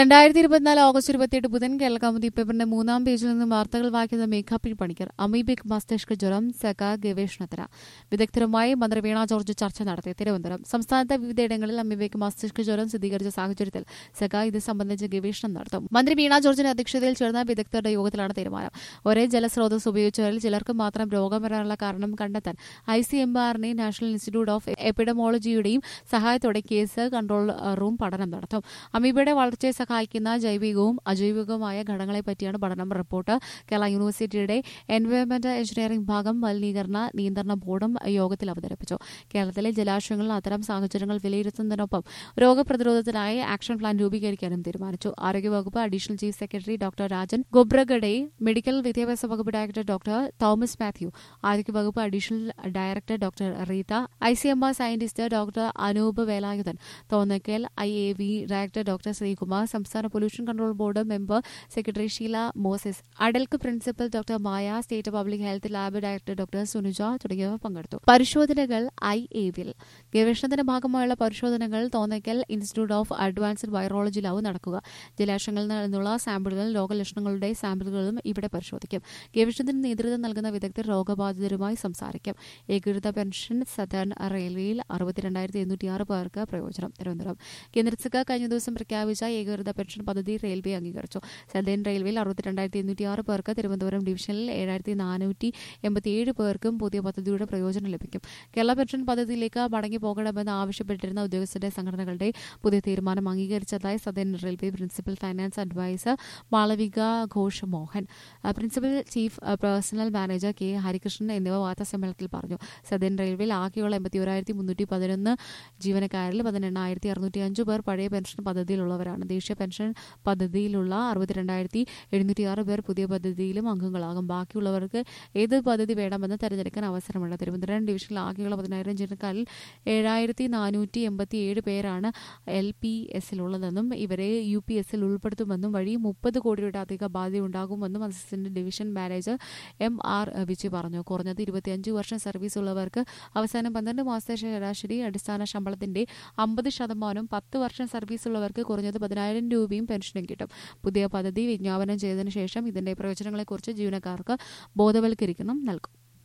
രണ്ടായിരത്തി ഇരുപത്തിനാല് ഓഗസ്റ്റ് ഇരുപത്തിയെട്ട് ബുധൻ കേരള കൗമുദി പേപ്പറിന്റെ മൂന്നാം പേജിൽ നിന്ന് വാർത്തകൾ വായിക്കുന്ന മേഘ പി പണിക്കർ അമീബിക് മസ്തിഷ്ക ജ്വരം സെക ഗവേഷണത്തിന് വിദഗ്ധരുമായി മന്ത്രി വീണ ജോർജ് ചർച്ച നടത്തി തിരുവനന്തപുരം സംസ്ഥാനത്തെ വിവിധയിടങ്ങളിൽ അമീബിക് മസ്തിഷ്ക ജ്വരം സ്ഥിരീകരിച്ച സാഹചര്യത്തിൽ സെക ഇത് സംബന്ധിച്ച് ഗവേഷണം നടത്തും മന്ത്രി വീണ ജോർജിന്റെ അധ്യക്ഷതയിൽ ചേർന്ന വിദഗ്ധരുടെ യോഗത്തിലാണ് തീരുമാനം ഒരേ ജലസ്രോതസ് ഉപയോഗിച്ചവരിൽ ചിലർക്ക് മാത്രം രോഗം വരാനുള്ള കാരണം കണ്ടെത്താൻ ഐ സി എം ആറിനെയും നാഷണൽ ഇൻസ്റ്റിറ്റ്യൂട്ട് ഓഫ് എപ്പിഡമോളജിയുടെയും സഹായത്തോടെ കേസ് കൺട്രോൾ റൂം പഠനം നടത്തും അമീബയുടെ വളർച്ചയെ സഹായിക്കുന്ന ജൈവികവും അജൈവികവുമായ ഘടകങ്ങളെ പറ്റിയാണ് പഠനം റിപ്പോർട്ട് കേരള യൂണിവേഴ്സിറ്റിയുടെ എൻവയോൺമെന്റ് എഞ്ചിനീയറിംഗ് ഭാഗം മലിനീകരണ നിയന്ത്രണ ബോർഡും യോഗത്തിൽ അവതരിപ്പിച്ചു കേരളത്തിലെ ജലാശയങ്ങളിൽ അത്തരം സാഹചര്യങ്ങൾ വിലയിരുത്തുന്നതിനൊപ്പം രോഗപ്രതിരോധത്തിനായി ആക്ഷൻ പ്ലാൻ രൂപീകരിക്കാനും തീരുമാനിച്ചു ആരോഗ്യവകുപ്പ് additional chief secretary doctor Rajan Khobragade medical വിദ്യാഭ്യാസ വകുപ്പ് ഡയറക്ടർ ഡോക്ടർ തോമസ് മാത്യു ആരോഗ്യവകുപ്പ് additional director doctor Reetha I C M R scientist doctor Anoop Velayudhan Thonnakkal I A V director doctor Sreekumar സംസ്ഥാന pollution control board member secretary Sheela Moses അഡൽക്ക് principal doctor Maya state public health lab director doctor Sunuja തുടങ്ങിയവർ പങ്കെടുത്തു പരിശോധനകൾ I A വിൽ ഗവേഷണത്തിന്റെ ഭാഗമായുള്ള പരിശോധനകൾ തോന്നയ്ക്കൽ ഇൻസ്റ്റിറ്റ്യൂട്ട് ഓഫ് അഡ്വാൻസ്ഡ് വൈറോളജിയിലാവും നടക്കുക ജലാശയങ്ങളിൽ നിന്നുള്ള സാമ്പിളുകൾ രോഗലക്ഷണങ്ങളുടെ സാമ്പിളുകളും ഇവിടെ പരിശോധിക്കും ഗവേഷണത്തിന് നേതൃത്വം നൽകുന്ന വിദഗ്ധർ രോഗബാധിതരുമായി സംസാരിക്കും ഏകീകൃത പെൻഷൻ സദേൺ റെയിൽവേയിൽ അറുപത്തിരണ്ടായിരത്തി എണ്ണൂറ്റിയാറ് പേർക്ക് പ്രയോജനം തിരുവനന്തപുരം കേന്ദ്ര സർക്കാർ കഴിഞ്ഞ ദിവസം പ്രഖ്യാപിച്ച ഏകീകൃത പെൻഷൻ പദ്ധതി റെയിൽവേ അംഗീകരിച്ചു സദേൺ റെയിൽവേയിൽ അറുപത്തിരണ്ടായിരത്തി എണ്ണൂറ്റിയാറ് പേർക്ക് തിരുവനന്തപുരം ഡിവിഷനിൽ ഏഴായിരത്തി നാനൂറ്റി എൺപത്തിയേഴ് പേർക്കും പുതിയ പദ്ധതിയുടെ പ്രയോജനം ലഭിക്കും കേരള പെൻഷൻ പദ്ധതിയിലേക്ക് മടങ്ങി പോകണമെന്ന് ആവശ്യപ്പെട്ടിരുന്ന ഉദ്യോഗസ്ഥരുടെ സംഘടനകളുടെ പുതിയ തീരുമാനം അംഗീകരിച്ചതായി southern railway principal finance adviser Malavika Ghosh Mohan principal chief personnel manager K Harikrishnan എന്നിവ വാർത്താസമ്മേളനത്തിൽ പറഞ്ഞു സദേൺ റെയിൽവേയിൽ ആകെയുള്ള എൺപത്തി ഒരായിരത്തി മുന്നൂറ്റി പതിനൊന്ന് ജീവനക്കാരിൽ പതിനെണ്ണായിരത്തി അറുന്നൂറ്റി അഞ്ച് പേർ പഴയ പെൻഷൻ പദ്ധതിയിലുള്ളവരാണ് ദേശീയ പെൻഷൻ പദ്ധതിയിലുള്ള അറുപത്തിരണ്ടായിരത്തി എഴുന്നൂറ്റിയാറ് പേർ പുതിയ പദ്ധതിയിലും അംഗങ്ങളാകും ബാക്കിയുള്ളവർക്ക് ഏത് പദ്ധതി വേണമെന്ന് തെരഞ്ഞെടുക്കാൻ അവസരമുണ്ട് തിരുവനന്തപുരം ഡിവിഷനിൽ ആകെയുള്ള പതിനായിരം ജീവനക്കാരിൽ ഏഴായിരത്തി നാനൂറ്റി എൺപത്തിയേഴ് പേരാണ് എൽ പി എസിലുള്ളതെന്നും ഇവരെ യു പി എസിൽ ഉൾപ്പെടുത്തുമെന്നും വഴി മുപ്പത് കോടിയുടെ അധിക ബാധ്യതയുണ്ടാകുമെന്നും assistant division manager M R Viji പറഞ്ഞു കുറഞ്ഞത് ഇരുപത്തിയഞ്ച് വർഷം സർവീസ് ഉള്ളവർക്ക് അവസാനം പന്ത്രണ്ട് മാസത്തെ ശരാശരി അടിസ്ഥാന ശമ്പളത്തിന്റെ അമ്പത് ശതമാനവും പത്ത് വർഷം സർവീസ് ഉള്ളവർക്ക് കുറഞ്ഞത് പതിനായിരം രൂപയും പെൻഷനും കിട്ടും പുതിയ പദ്ധതി വിജ്ഞാപനം ചെയ്തതിനു ശേഷം ഇതിന്റെ പ്രയോജനങ്ങളെക്കുറിച്ച് ജീവനക്കാർക്ക് ബോധവൽക്കരിക്കണം നൽകും